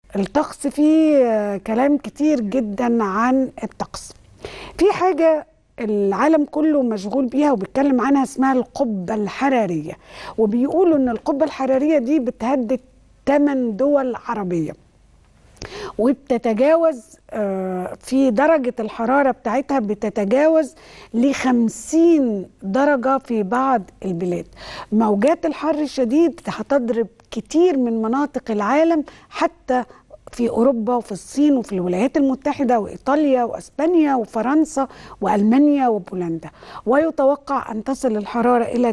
الطقس فيه آه، كلام كتير جدا عن الطقس في حاجة العالم كله مشغول بيها وبيتكلم عنها اسمها القبة الحرارية وبيقولوا ان القبة الحرارية دي بتهدد 8 دول عربية وبتتجاوز آه، في درجة الحرارة بتاعتها بتتجاوز ل 50 درجة في بعض البلاد موجات الحر الشديد هتضرب كتير من مناطق العالم حتى في اوروبا وفي الصين وفي الولايات المتحده وايطاليا واسبانيا وفرنسا والمانيا وبولندا ويتوقع ان تصل الحراره الى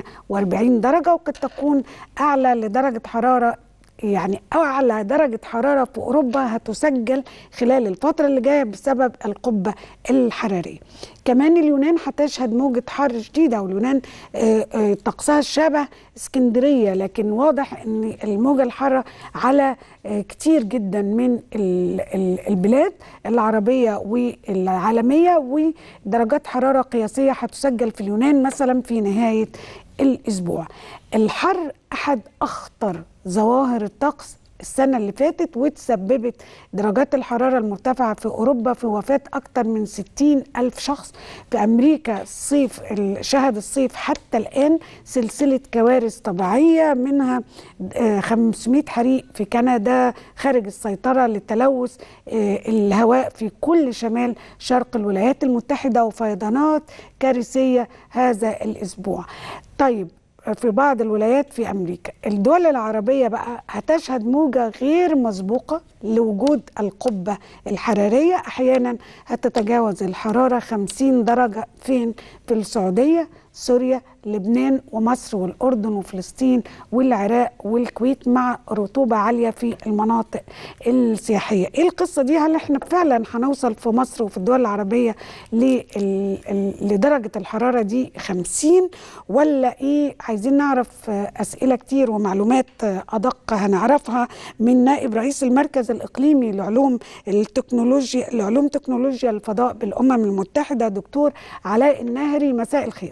48 درجه وقد تكون اعلى لدرجه حراره يعني اعلى درجه حراره في اوروبا هتسجل خلال الفتره اللي جايه بسبب القبه الحراريه. كمان اليونان هتشهد موجه حر شديده واليونان آه، آه، طقسها شبه اسكندريه لكن واضح ان الموجه الحاره على آه، كتير جدا من ال- ال- البلاد العربيه والعالميه ودرجات حراره قياسيه هتسجل في اليونان مثلا في نهايه الاسبوع. الحر احد اخطر ظواهر الطقس السنة اللي فاتت وتسببت درجات الحرارة المرتفعة في أوروبا في وفاة أكثر من 60 ألف شخص في أمريكا الصيف ال- شهد الصيف حتى الآن سلسلة كوارث طبيعية منها آه، 500 حريق في كندا خارج السيطرة لتلوث آه، الهواء في كل شمال شرق الولايات المتحدة وفيضانات كارثية هذا الأسبوع طيب في بعض الولايات في امريكا الدول العربيه بقى هتشهد موجه غير مسبوقه لوجود القبه الحراريه احيانا هتتجاوز الحراره 50 درجه فين في السعوديه سوريا لبنان ومصر والاردن وفلسطين والعراق والكويت مع رطوبه عاليه في المناطق السياحيه ايه القصه دي هل احنا فعلا هنوصل في مصر وفي الدول العربيه لل- ال- لدرجه الحراره دي 50 ولا ايه عايزين نعرف آه، اسئله كتير ومعلومات آه، ادق هنعرفها من نائب رئيس المركز الاقليمي لعلوم التكنولوجيا لعلوم تكنولوجيا الفضاء بالامم المتحده دكتور علاء الناهري مساء الخير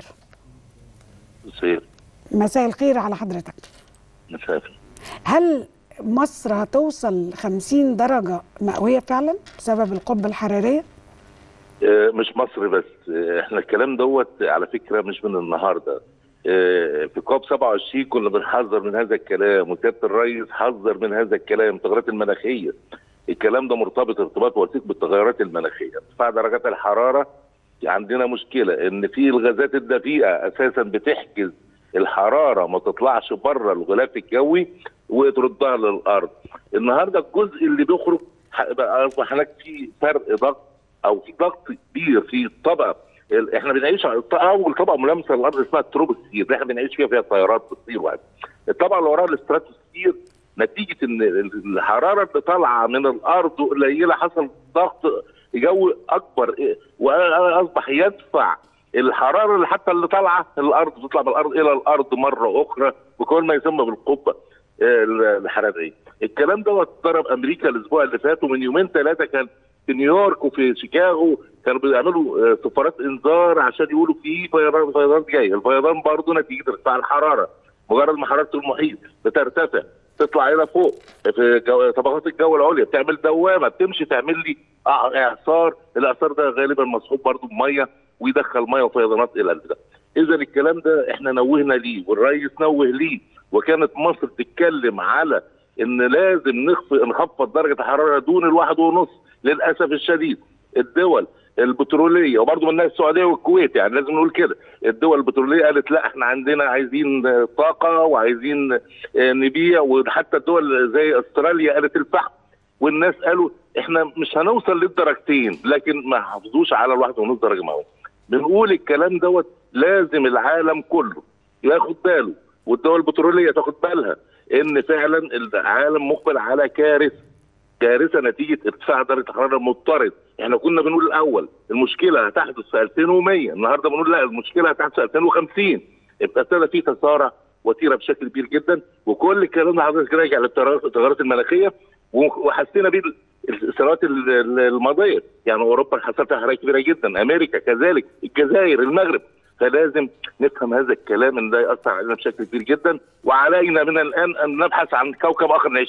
بصير مساء الخير على حضرتك مسافر هل مصر هتوصل 50 درجه مئويه فعلا بسبب القبه الحراريه آه، مش مصر بس آه، احنا الكلام دوت على فكره مش من النهارده آه، في كوب 27 كنا بنحذر من هذا الكلام وسياده الرئيس حذر من هذا الكلام التغيرات المناخيه الكلام ده مرتبط ارتباط وثيق بالتغيرات المناخيه ارتفاع درجات الحراره عندنا مشكله ان في الغازات الدفيئه اساسا بتحجز الحراره ما تطلعش بره الغلاف الجوي وتردها للارض النهارده الجزء اللي بيخرج ح- بقى اصبح هناك في فرق ضغط او في ضغط كبير في الطبقه ال- احنا بنعيش على الط- اول طبقه ملامسه للارض اسمها التروبوسفير اللي احنا بنعيش فيها فيها الطيارات بتطير وهكذا الطبقه اللي وراها الاستراتوسفير نتيجه ان ال- الحراره اللي طالعه من الارض قليله حصل ضغط جو اكبر إيه، واصبح يدفع الحراره اللي حتى اللي طالعه الارض تطلع من الارض الى الارض مره اخرى بكل ما يسمى بالقبه آه، الحراريه. الكلام دوت ضرب امريكا الاسبوع اللي فات ومن يومين ثلاثه كان في نيويورك وفي شيكاغو كانوا بيعملوا آه، سفارات انذار عشان يقولوا في فيضان فيضان جاي، الفيضان برضه نتيجه ارتفاع الحراره مجرد ما حراره المحيط بترتفع تطلع الى فوق في جو... طبقات الجو العليا بتعمل دوامه بتمشي تعمل لي إع- اعصار الاعصار ده غالبا مصحوب برضه بميه ويدخل ميه وفيضانات الى البتاع اذا الكلام ده احنا نوهنا ليه والرئيس نوه ليه وكانت مصر تتكلم على ان لازم نخفض نخفض درجه الحراره دون الواحد ونص للاسف الشديد الدول البتروليه وبرضه منها السعوديه والكويت يعني لازم نقول كده الدول البتروليه قالت لا احنا عندنا عايزين آه، طاقه وعايزين آه، نبيع وحتى الدول زي استراليا قالت الفحم والناس قالوا احنا مش هنوصل للدرجتين لكن ما حافظوش على الواحد ونص درجه مئويه بنقول الكلام دوت لازم العالم كله ياخد باله والدول البتروليه تاخد بالها ان فعلا العالم مقبل على كارثه كارثه نتيجه ارتفاع درجه الحراره المضطرد احنا كنا بنقول الاول المشكله هتحدث في 2100 النهارده بنقول لا المشكله هتحدث في 2050 يبقى ابتدى في تسارع وتيره بشكل كبير جدا وكل الكلام ده حضرتك راجع للتغيرات المناخيه وحسينا بيه السنوات ال- ال- الماضيه يعني اوروبا حصل فيها حرائق كبيره جدا امريكا كذلك الجزائر المغرب فلازم نفهم هذا الكلام ان ده ياثر علينا بشكل كبير جدا وعلينا من الان ان نبحث عن كوكب اخر نعيش عليه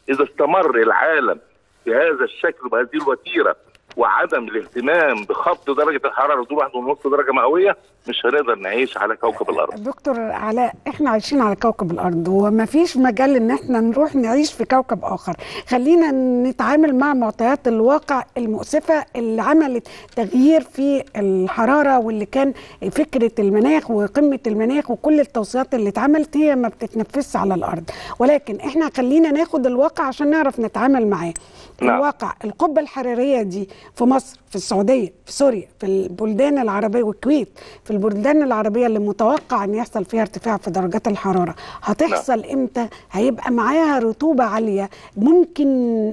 اذا استمر العالم بهذا الشكل وبهذه الوتيره وعدم الاهتمام بخفض درجه الحراره لدول واحد ونص درجه مئويه مش هنقدر نعيش على كوكب الارض. دكتور علاء احنا عايشين على كوكب الارض وما فيش مجال ان احنا نروح نعيش في كوكب اخر خلينا نتعامل مع معطيات الواقع المؤسفه اللي عملت تغيير في الحراره واللي كان فكره المناخ وقمه المناخ وكل التوصيات اللي اتعملت هي ما بتتنفذش على الارض ولكن احنا خلينا ناخد الواقع عشان نعرف نتعامل معاه نعم. الواقع القبه الحراريه دي في مصر في السعوديه في سوريا في البلدان العربيه والكويت في البلدان العربيه اللي متوقع ان يحصل فيها ارتفاع في درجات الحراره هتحصل امتى هيبقى معاها رطوبه عاليه ممكن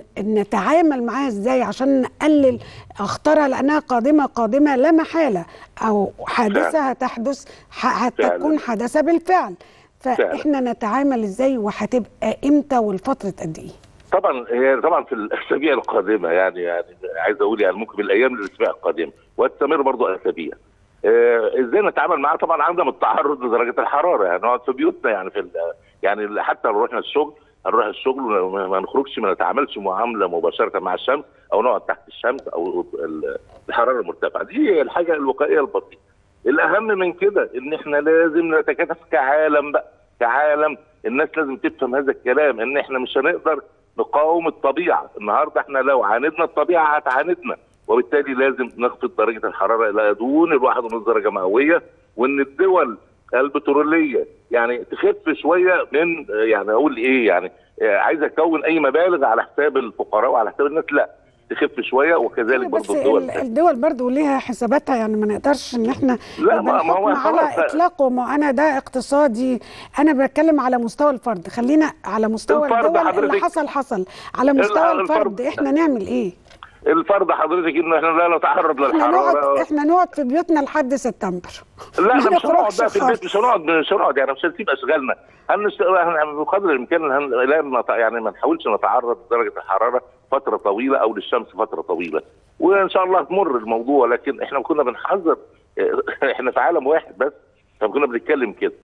نتعامل معاها ازاي عشان نقلل اخطارها لانها قادمه قادمه لا محاله او حادثه هتحدث ح- هتكون حدثه بالفعل فاحنا نتعامل ازاي وهتبقى امتى والفتره قد ايه طبعا هي طبعا في الاسابيع القادمه يعني يعني عايز اقول يعني ممكن بالايام الاسابيع القادمه وتستمر برضه اسابيع. آه ازاي نتعامل معاها طبعا عدم التعرض لدرجه الحراره يعني نقعد في بيوتنا يعني في ال- يعني حتى لو رحنا الشغل هنروح الشغل وما ما نخرجش ما نتعاملش معامله مباشره مع الشمس او نقعد تحت الشمس او ال- الحراره المرتفعه دي هي الحاجه الوقائيه البسيطه. الاهم من كده ان احنا لازم نتكاتف كعالم بقى كعالم الناس لازم تفهم هذا الكلام ان احنا مش هنقدر نقاوم الطبيعه النهارده احنا لو عاندنا الطبيعه هتعاندنا وبالتالي لازم نخفض درجه الحراره الى دون الواحد ونص درجه مئويه وان الدول البتروليه يعني تخف شويه من يعني اقول ايه يعني عايز اكون اي مبالغ على حساب الفقراء وعلى حساب الناس لا تخف شويه وكذلك بس برضه الدول ال- الدول برضو ليها حساباتها يعني ما نقدرش ان احنا لا، ما- ما هو بالحكم على خلاص. اطلاقه ما انا ده اقتصادي انا بتكلم على مستوى الفرد خلينا على مستوى الفرد الدول اللي حضرتك- حصل حصل على مستوى ال- الفرد الفرد. احنا نعمل ايه الفرض حضرتك ان احنا لا نتعرض احنا نقعد للحراره احنا نقعد في بيوتنا لحد سبتمبر لا ما احنا مش هنقعد نخرجش بقى في البيت خالص. مش هنقعد مش هنقعد يعني مش هنسيب اشغالنا هنشت... احنا بقدر الامكان هن... لا نت... يعني ما نحاولش نتعرض لدرجه الحراره فتره طويله او للشمس فتره طويله وان شاء الله تمر الموضوع لكن احنا كنا بنحذر احنا في عالم واحد بس فكنا بنتكلم كده